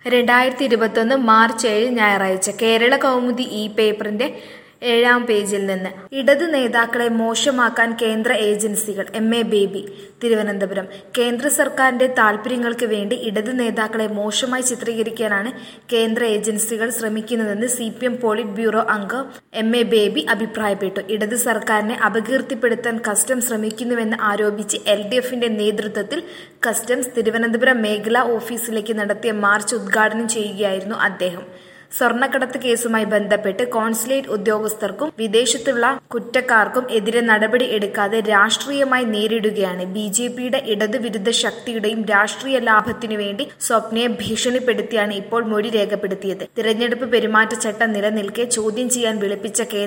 രണ്ടായിരത്തി ഇരുപത്തൊന്ന് മാർച്ച് ഏഴ് ഞായറാഴ്ച കേരള കൗമുദി ഈ പേപ്പറിന്റെ ഏഴാം പേജിൽ നിന്ന് ഇടത് നേതാക്കളെ മോശമാക്കാൻ കേന്ദ്ര ഏജൻസികൾ എം എ ബേബി തിരുവനന്തപുരം കേന്ദ്ര സർക്കാരിന്റെ താൽപര്യങ്ങൾക്ക് വേണ്ടി ഇടത് നേതാക്കളെ മോശമായി ചിത്രീകരിക്കാനാണ് കേന്ദ്ര ഏജൻസികൾ ശ്രമിക്കുന്നതെന്ന് C P M politburo അംഗം എം എ ബേബി അഭിപ്രായപ്പെട്ടു ഇടത് സർക്കാരിനെ അപകീർത്തിപ്പെടുത്താൻ കസ്റ്റംസ് ശ്രമിക്കുന്നുവെന്ന് ആരോപിച്ച് എൽ ഡി എഫിന്റെ നേതൃത്വത്തിൽ കസ്റ്റംസ് തിരുവനന്തപുരം മേഖലാ ഓഫീസിലേക്ക് നടത്തിയ മാർച്ച് ഉദ്ഘാടനം ചെയ്യുകയായിരുന്നു അദ്ദേഹം സ്വർണ്ണക്കടത്ത് കേസുമായി ബന്ധപ്പെട്ട് കോൺസുലേറ്റ് ഉദ്യോഗസ്ഥർക്കും വിദേശത്തുള്ള കുറ്റക്കാർക്കും എതിരെ നടപടി എടുക്കാതെ രാഷ്ട്രീയമായി നേരിടുകയാണ് ബി ജെ പിയുടെ ഇടതുവിരുദ്ധ ശക്തിയുടെയും രാഷ്ട്രീയ ലാഭത്തിനു വേണ്ടി സ്വപ്നയെ ഭീഷണിപ്പെടുത്തിയാണ് ഇപ്പോൾ മൊഴി രേഖപ്പെടുത്തിയത് തിരഞ്ഞെടുപ്പ് പെരുമാറ്റച്ചട്ടം നിലനിൽക്കെ ചോദ്യം ചെയ്യാൻ വിളിപ്പിച്ച